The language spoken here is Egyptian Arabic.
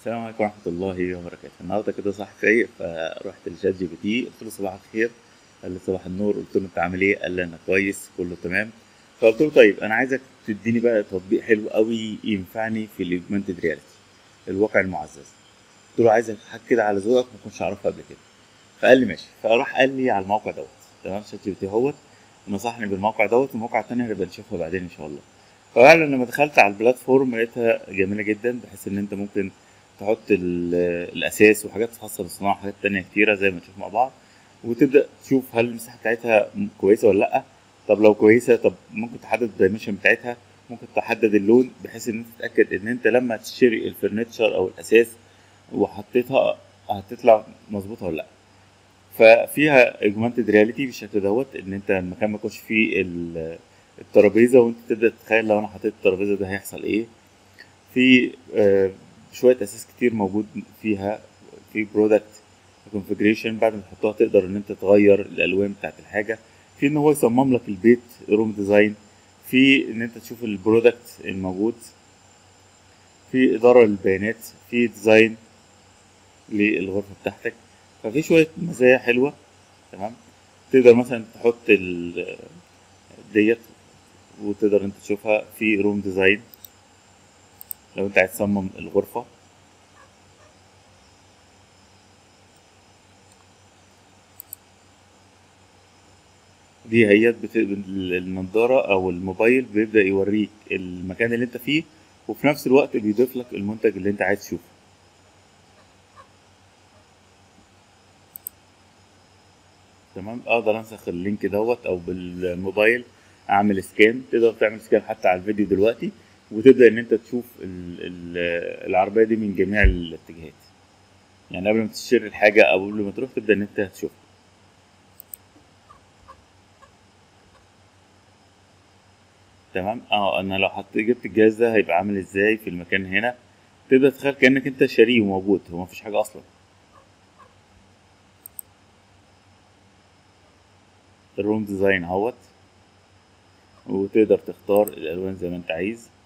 السلام عليكم ورحمة الله وبركاته النهاردة كده صاحي فايق فرحت لشات جي بي تي قلت له صباح الخير قال لي صباح النور قلت له انت عامل ايه قال لي انا كويس كله تمام فقلت له طيب انا عايزك تديني بقى تطبيق حلو قوي ينفعني في الاوجمانتد رياليتي الواقع المعزز قلت له عايزك حاجة كده على ذوقك ما كنتش اعرفها قبل كده فقال لي ماشي فراح قال لي على الموقع دوت تمام شات جي بي تي هوت نصحني بالموقع دوت والموقع التاني هنبقى نشوفها بعدين ان شاء الله ففعلا لما دخلت على البلاتفورم لقيتها جميلة جدا بحيث ان انت ممكن تحط ال- الاساس وحاجات خاصه بالصناعه وحاجات تانية كتيره زي ما نشوف مع بعض وتبدا تشوف هل المساحه بتاعتها م- كويسه ولا لا طب لو كويسه طب ممكن تحدد الدايمنشن بتاعتها ممكن تحدد اللون بحيث ان انت تتاكد ان انت لما تشتري الفرنتشر او الاساس وحطيتها هتطلع مظبوطه ولا لا ففيها اجمانتد رياليتي بالشكل دوت ان انت المكان ما يكونش فيه ال- الترابيزه وانت تبدا تتخيل لو انا حطيت الترابيزه ده هيحصل ايه في آه، شويه اساس كتير موجود فيها في برودكت كونفجريشن بعد ما تحطها تقدر ان انت تغير الالوان بتاعت الحاجه في ان هو يصمم لك البيت روم ديزاين في ان انت تشوف البرودكت الموجود في اداره للبيانات في ديزاين للغرفه بتاعتك ففي شويه مزايا حلوه تمام تقدر مثلا تحط ال- ديت وتقدر انت تشوفها في روم ديزاين لو انت عايز تصمم الغرفة دي هي بت... النضارة أو الموبايل بيبدأ يوريك المكان اللي انت فيه وفي نفس الوقت بيضيف لك المنتج اللي انت عايز تشوفه تمام اقدر انسخ اللينك دوت او بالموبايل اعمل سكان تقدر تعمل سكان حتى على الفيديو دلوقتي وتبدا ان انت تشوف ال- ال- العربيه دي من جميع الاتجاهات يعني قبل ما تشتري الحاجه او قبل ما تروح تبدا ان انت تشوفها تمام اه انا لو حط جبت الجهاز ده هيبقى عامل ازاي في المكان هنا تبدا تتخيل كانك انت شاريه وموجود هو مفيش حاجه اصلا الروم ديزاين اهوت وتقدر تختار الالوان زي ما انت عايز